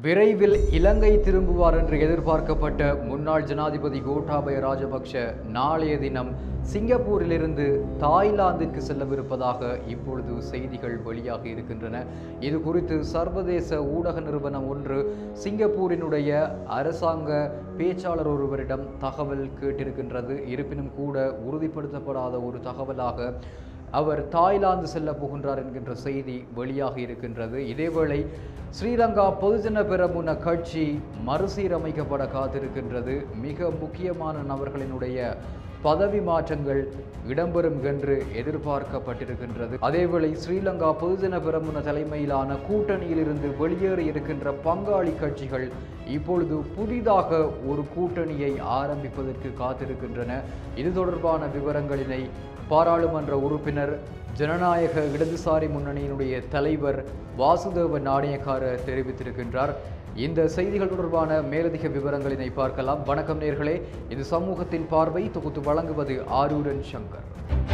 விரைவில் இலங்கை திரும்புவார் என்று எதிர்பார்க்கப்பட்ட முன்னாள் ஜனாதிபதி கோட்டாபய ராஜபக்ஷ நாளைய தினம் சிங்கப்பூரிலிருந்து தாய்லாந்திற்கு செல்லவிருப்பதாக இப்பொழுது செய்திகள் வெளியாக இருக்கின்றன இது குறித்து சர்வதேச ஊடக நிறுவனம் ஒன்று சிங்கப்பூரினுடைய அரசாங்க பேச்சாளர் ஒருவரிடம் தகவல் கேட்டிருக்கின்றது இருப்பினும் கூட உறுதிப்படுத்தப்படாத ஒரு தகவலாக அவர் தாய்லாந்து செல்ல போகின்றார் என்கின்ற செய்தி வெளியாக இருக்கின்றது இதேவேளை ஸ்ரீலங்கா பொதுஜன பெரமுன கட்சி மறுசீரமைக்கப்பட காத்திருக்கின்றது மிக முக்கியமான நபர்களினுடைய பதவி மாற்றங்கள் இடம்பெறும் என்று எதிர்பார்க்கப்பட்டிருக்கின்றது அதேவேளை ஸ்ரீலங்கா பொதுஜன பெரமுன தலைமையிலான கூட்டணியிலிருந்து வெளியேறி இருக்கின்ற பங்காளி கட்சிகள் இப்பொழுது புதிதாக ஒரு கூட்டணியை ஆரம்பிப்பதற்கு காத்திருக்கின்றன இது தொடர்பான விவரங்களினை பாராளுமன்ற உறுப்பினர் ஜனநாயக இடதுசாரி முன்னணியினுடைய தலைவர் வாசுதேவ நாணயக்கார தெரிவித்திருக்கின்றார் இந்த செய்திகள் தொடர்பான மேலதிக விவரங்களினை பார்க்கலாம் வணக்கம் நேர்களே இது சமூகத்தின் பார்வை தொகுத்து வழங்குவது ஆரூரன் சங்கர்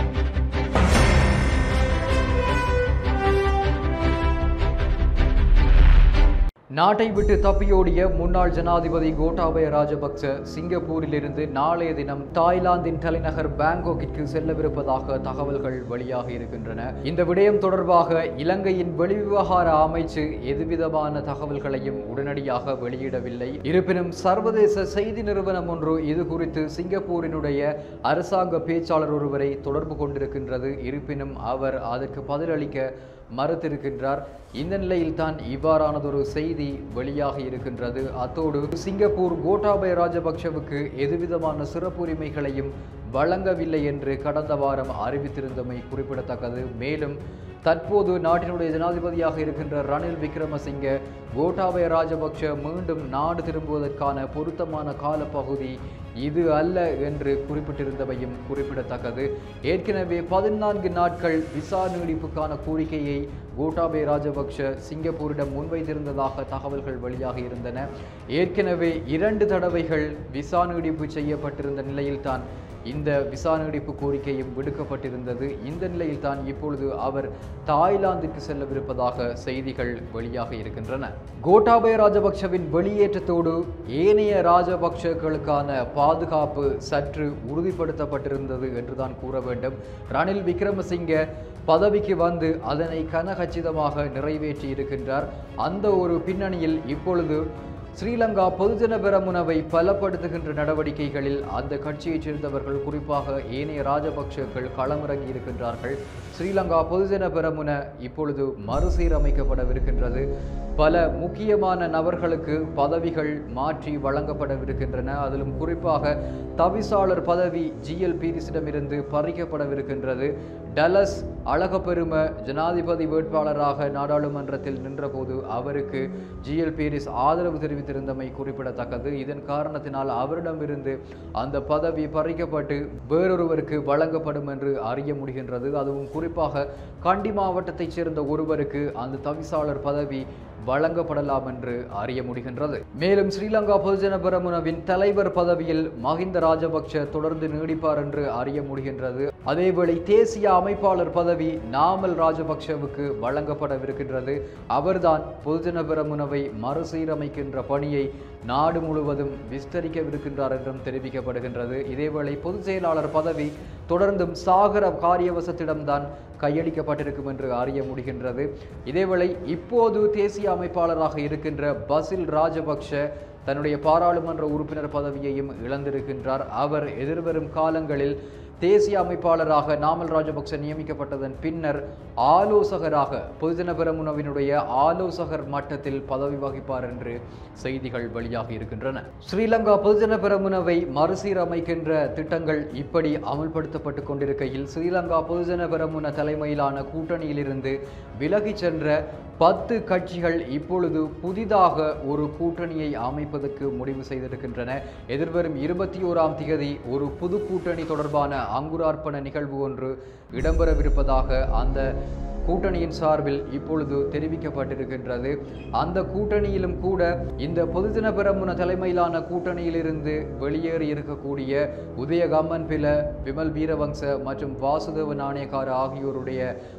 நாட்டை விட்டு தப்பியோடிய முன்னாள் ஜனாதிபதி கோட்டாபய ராஜபக்ச சிங்கப்பூரிலிருந்து நாளைய தினம் தாய்லாந்தின் தலைநகர் பாங்காக்கிற்கு செல்லவிருப்பதாக தகவல்கள் வெளியாக இருக்கின்றன இந்த விடயம் தொடர்பாக இலங்கையின் வெளிவிவகார அமைச்சு எதுவிதமான தகவல்களையும் உடனடியாக வெளியிடவில்லை இருப்பினும் சர்வதேச செய்தி நிறுவனம் ஒன்று இது குறித்து சிங்கப்பூரினுடைய அரசாங்க பேச்சாளர் ஒருவரை தொடர்பு கொண்டிருக்கின்றது இருப்பினும் அவர் அதற்கு பதிலளிக்க மறுத்திருக்கின்றார் இந்த நிலையில் தான் இவ்வாறானதொரு செய்தி வெளியாக இருக்கின்றது அத்தோடு சிங்கப்பூர் கோட்டாபய ராஜபக்ஷவுக்கு எதுவிதமான சிறப்புரிமைகளையும் வழங்கவில்லை என்று கடந்த வாரம் அறிவித்திருந்தமை குறிப்பிடத்தக்கது மேலும் தற்போது நாட்டினுடைய ஜனாதிபதியாக இருக்கின்ற ரணில் விக்ரமசிங்க கோட்டாபய ராஜபக்ஷ மீண்டும் நாடு திரும்புவதற்கான பொருத்தமான காலப்பகுதி இது அல்ல என்று குறிப்பிட்டிருந்தவையும் குறிப்பிடத்தக்கது ஏற்கனவே பதினான்கு நாட்கள் விசா நீடிப்புக்கான கோரிக்கையை கோட்டாபய ராஜபக்ஷ சிங்கப்பூரிடம் முன்வைத்திருந்ததாக தகவல்கள் வெளியாக இருந்தன ஏற்கனவே இரண்டு தடவைகள் விசா நீடிப்பு செய்யப்பட்டிருந்த நிலையில்தான் இந்த விசா நீடிப்பு கோரிக்கையும் விடுக்கப்பட்டிருந்தது இந்த நிலையில் தான் இப்பொழுது அவர் தாய்லாந்திற்கு செல்லவிருப்பதாக செய்திகள் வெளியாக இருக்கின்றன கோட்டாபய ராஜபக்ஷவின் வெளியேற்றத்தோடு ஏனைய ராஜபக்ஷகளுக்கான பாதுகாப்பு சற்று உறுதிப்படுத்தப்பட்டிருந்தது என்றுதான் கூற வேண்டும் ரணில் விக்ரமசிங்க பதவிக்கு வந்து அதனை கனகச்சிதமாக நிறைவேற்றி இருக்கின்றார் அந்த ஒரு பின்னணியில் இப்பொழுது ஸ்ரீலங்கா பொதுஜன பெரமுனவை பலப்படுத்துகின்ற நடவடிக்கைகளில் அந்த கட்சியைச் சேர்ந்தவர்கள் குறிப்பாக ஏனைய ராஜபக்ஷர்கள் களமிறங்கி இருக்கின்றார்கள் ஸ்ரீலங்கா பொதுஜன பெரமுன இப்பொழுது மறுசீரமைக்கப்படவிருக்கின்றது பல முக்கியமான நபர்களுக்கு பதவிகள் மாற்றி வழங்கப்படவிருக்கின்றன அதிலும் குறிப்பாக தவிசாளர் பதவி ஜிஎல் பீரிஸிடமிருந்து பறிக்கப்படவிருக்கின்றது டலஸ் அழகப்பெரும ஜனாதிபதி வேட்பாளராக நாடாளுமன்றத்தில் நின்றபோது அவருக்கு ஜிஎல் பீரிஸ் ஆதரவு தெரிவித்திருந்தமை குறிப்பிடத்தக்கது இதன் காரணத்தினால் அவரிடமிருந்து அந்த பதவி பறிக்கப்பட்டு வேறொருவருக்கு வழங்கப்படும் என்று அறிய முடிகின்றது அதுவும் குறிப்பாக கண்டி மாவட்டத்தைச் சேர்ந்த ஒருவருக்கு அந்த தவிசாளர் பதவி வழங்கப்படலாம் என்று அறிய முடிகின்றது மேலும் ஸ்ரீலங்கா பொதுஜன பெரமுனவின் தலைவர் பதவியில் மஹிந்த ராஜபக்ஷ தொடர்ந்து நீடிப்பார் என்று அறிய முடிகின்றது அதேவேளை தேசிய அமைப்பாளர் பதவி நாமல் ராஜபக்ஷவுக்கு வழங்கப்படவிருக்கின்றது அவர்தான் பொதுஜன பெரமுனவை மறுசீரமைக்கின்ற பணியை நாடு முழுவதும் விஸ்தரிக்கவிருக்கின்றார் என்றும் தெரிவிக்கப்படுகின்றது இதேவேளை பொதுச் செயலாளர் பதவி தொடர்ந்தும் சாகர காரியவசத்திடம்தான் கையளிக்கப்பட்டிருக்கும் என்று அறிய முடிகின்றது இதேவேளை இப்போது தேசிய அமைப்பாளராக இருக்கின்ற பசில் ராஜபக்ஷ தன்னுடைய பாராளுமன்ற உறுப்பினர் பதவியையும் இழந்திருக்கின்றார் அவர் எதிர்வரும் காலங்களில் தேசிய அமைப்பாளராக நாமல் ராஜபக்ச நியமிக்கப்பட்டதன் பின்னர் ஆலோசகராக பொதுஜன பெரமுனவினுடைய ஆலோசகர் மட்டத்தில் பதவி வகிப்பார் என்று செய்திகள் வெளியாகி இருக்கின்றன ஸ்ரீலங்கா பொதுஜன பெரமுனவை மறுசீரமைக்கின்ற திட்டங்கள் இப்படி அமல்படுத்தப்பட்டு கொண்டிருக்கையில் ஸ்ரீலங்கா பொதுஜன பெரமுன தலைமையிலான கூட்டணியிலிருந்து விலகிச் சென்ற பத்து கட்சிகள் இப்பொழுது புதிதாக ஒரு கூட்டணியை அமைப்பதற்கு முடிவு செய்திருக்கின்றன எதிர்வரும் இருபத்தி ஓராம் தேதி ஒரு புது கூட்டணி தொடர்பான அங்குரார்ப்பண நிகழ்வு ஒன்று இடம்பெறவிருப்பதாக அந்த கூட்டணியின் சார்பில் இப்பொழுது தெரிவிக்கப்பட்டிருக்கின்றது அந்த கூட்டணியிலும் கூட இந்த பொதுஜன பெரமுன தலைமையிலான கூட்டணியிலிருந்து வெளியேறி இருக்கக்கூடிய உதய கம்மன் பில விமல் வீரவங்ச மற்றும் வாசுதேவ நாணயக்கார ஆகியோருடைய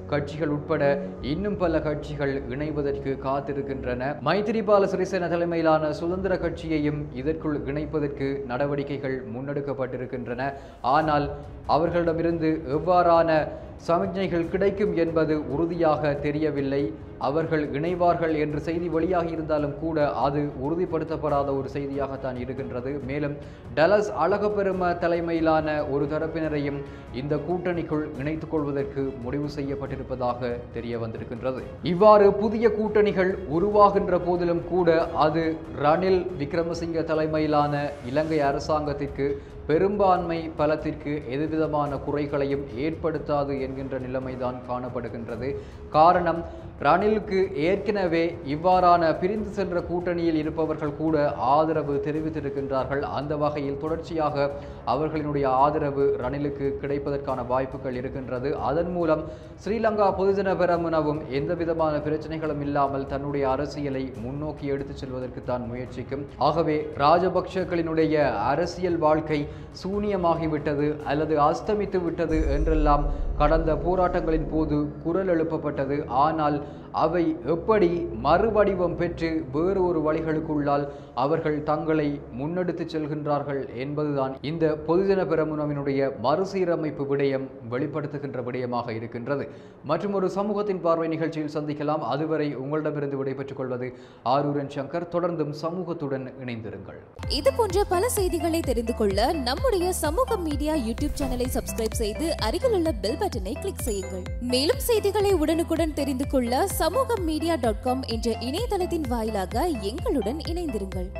கட்சிகள் உட்பட இன்னும் பல கட்சிகள் இணைவதற்கு காத்திருக்கின்றன மைத்திரிபால சிறிசேன தலைமையிலான சுதந்திர கட்சியையும் இதற்குள் இணைப்பதற்கு நடவடிக்கைகள் முன்னெடுக்கப்பட்டிருக்கின்றன ஆனால் அவர்களிடமிருந்து எவ்வாறான சமிக்ஞைகள் கிடைக்கும் என்பது உறுதியாக தெரியவில்லை அவர்கள் இணைவார்கள் என்று செய்தி வெளியாகி இருந்தாலும் கூட அது உறுதிப்படுத்தப்படாத ஒரு செய்தியாகத்தான் இருக்கின்றது மேலும் டலஸ் அழகப்பெரும தலைமையிலான ஒரு தரப்பினரையும் இந்த கூட்டணிக்குள் இணைத்துக் கொள்வதற்கு முடிவு செய்யப்பட்டிருப்பதாக தெரிய வந்திருக்கின்றது இவ்வாறு புதிய கூட்டணிகள் உருவாகின்ற போதிலும் கூட அது ரணில் விக்ரமசிங்க தலைமையிலான இலங்கை அரசாங்கத்திற்கு பெரும்பான்மை பலத்திற்கு எதுவிதமான குறைகளையும் ஏற்படுத்தாது என்கின்ற நிலைமைதான் காணப்படுகின்றது காரணம் ரணிலுக்கு ஏற்கனவே இவ்வாறான பிரிந்து சென்ற கூட்டணியில் இருப்பவர்கள் கூட ஆதரவு தெரிவித்திருக்கின்றார்கள் அந்த வகையில் தொடர்ச்சியாக அவர்களினுடைய ஆதரவு ரணிலுக்கு கிடைப்பதற்கான வாய்ப்புகள் இருக்கின்றது அதன் மூலம் ஸ்ரீலங்கா பொதுஜன பெரமுனவும் எந்த விதமான பிரச்சனைகளும் இல்லாமல் தன்னுடைய அரசியலை முன்னோக்கி எடுத்துச் செல்வதற்கு தான் முயற்சிக்கும் ஆகவே ராஜபக்ஷக்களினுடைய அரசியல் வாழ்க்கை சூனியமாகிவிட்டது அல்லது அஸ்தமித்து விட்டது என்றெல்லாம் கடந்த போராட்டங்களின் போது குரல் எழுப்பப்பட்டது ஆனால் அவை எப்படி மறுவடிவம் பெற்று வேறு ஒரு வழிகளுக்குள்ளால் அவர்கள் தங்களை முன்னெடுத்து செல்கின்றார்கள் என்பதுதான் இந்த பொதுஜன பெரமுனவினுடைய மறுசீரமைப்பு விடயம் வெளிப்படுத்துகின்ற விடயமாக இருக்கின்றது மற்றும் ஒரு சமூகத்தின் பார்வை நிகழ்ச்சியில் சந்திக்கலாம் அதுவரை உங்களிடமிருந்து விடைபெற்றுக் கொள்வது ஆரூரன் சங்கர் தொடர்ந்தும் சமூகத்துடன் இணைந்திருங்கள் இது போன்ற பல செய்திகளை தெரிந்து கொள்ள நம்முடைய சமூக மீடியா யூடியூப் சேனலை சப்ஸ்கிரைப் செய்து அருகிலுள்ள பெல் பட்டனை கிளிக் செய்யுங்கள் மேலும் செய்திகளை உடனுக்குடன் தெரிந்து கொள்ள சமூக மீடியா டாட் காம் என்ற இணையதளத்தின் வாயிலாக எங்களுடன் இணைந்திருங்கள்